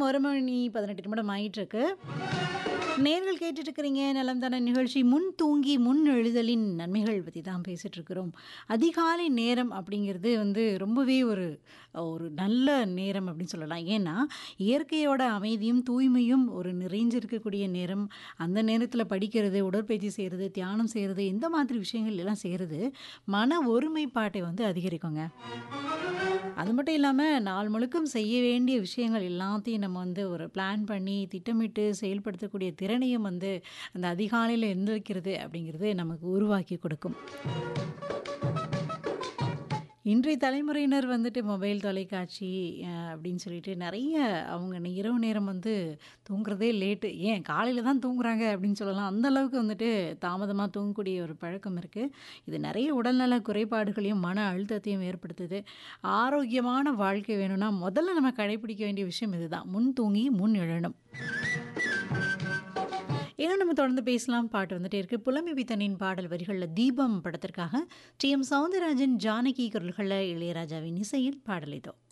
ஒரு மணி 18 நிமிடம் ஆயிட்டிருக்கு. நேயர்கள் கேட்டுட்டு இருக்கிறீங்க நலம் தான நிகழ்ச்சி. முன் தூங்கி முன் எழுதலின் நன்மைகள் பத்தி தான் பேசிட்டு இருக்கிறோம். அதிகாலை நேரம் அப்படிங்கிறது வந்து ரொம்பவே ஒரு ஒரு நல்ல நேரம் அப்படின்னு சொல்லலாம். ஏன்னா, இயற்கையோட அமைதியும், தூய்மையும் ஒரு நிறைஞ்சிருக்கக்கூடிய நேரம். அந்த நேரத்தில படிக்கிறது, உடற்பயிற்சி செய்றது, தியானம் செய்றது, இந்த மாதிரி விஷயங்கள் எல்லாம் செய்றது, மன ஒருமைப்பாட்டை வந்து அதிகரிக்குங்க. அது மட்டும் இல்லாம, நாள் முழுக்கும் செய்ய வேண்டிய விஷயங்கள் எல்லாத்தையும் நம்ம வந்து ஒரு பிளான் பண்ணி, திட்டமிட்டு செயல்படுத்தக்கூடிய திறனையும் வந்து, அந்த அதிகாலையில எந்திரிக்கிறது அப்படிங்கிறது நமக்கு உருவாக்கி கொடுக்கும். இன்றைய தலைமுறையினர் வந்துட்டு மொபைல், தொலைக்காட்சி அ அப்படின்னு சொல்லிட்டு நெறைய அவங்க இரவு நேரம் வந்து தூங்குறதே லேட்டு. ஏன் காலையில தான் தூங்குறாங்க அப்படின்னு சொல்லலாம். அந்த அளவுக்கு வந்துட்டு தாமதமா தூங்கக்கூடிய ஒரு பழக்கம் இருக்கு. இது நெறைய உடல்நல குறைபாடுகளையும், மன அழுத்தத்தையும் ஏற்படுத்துது. ஆரோக்கியமான வாழ்க்கை வேணும்னா, முதல்ல நம்ம கடைபிடிக்க வேண்டிய விஷயம் இதுதான். முன் தூங்கி முன் எழணும். இன்னும் நம்ம தொடர்ந்து பேசலாம். பாட்டு வந்துட்டே இருக்கு. புலமை பித்தனின் பாடல் வரிகள்ல தீபம் படத்திற்காக டி. எம். சௌந்தரராஜன், ஜானகி குரல்கள்ல இளையராஜாவின் இசையில் பாடல் இதோ.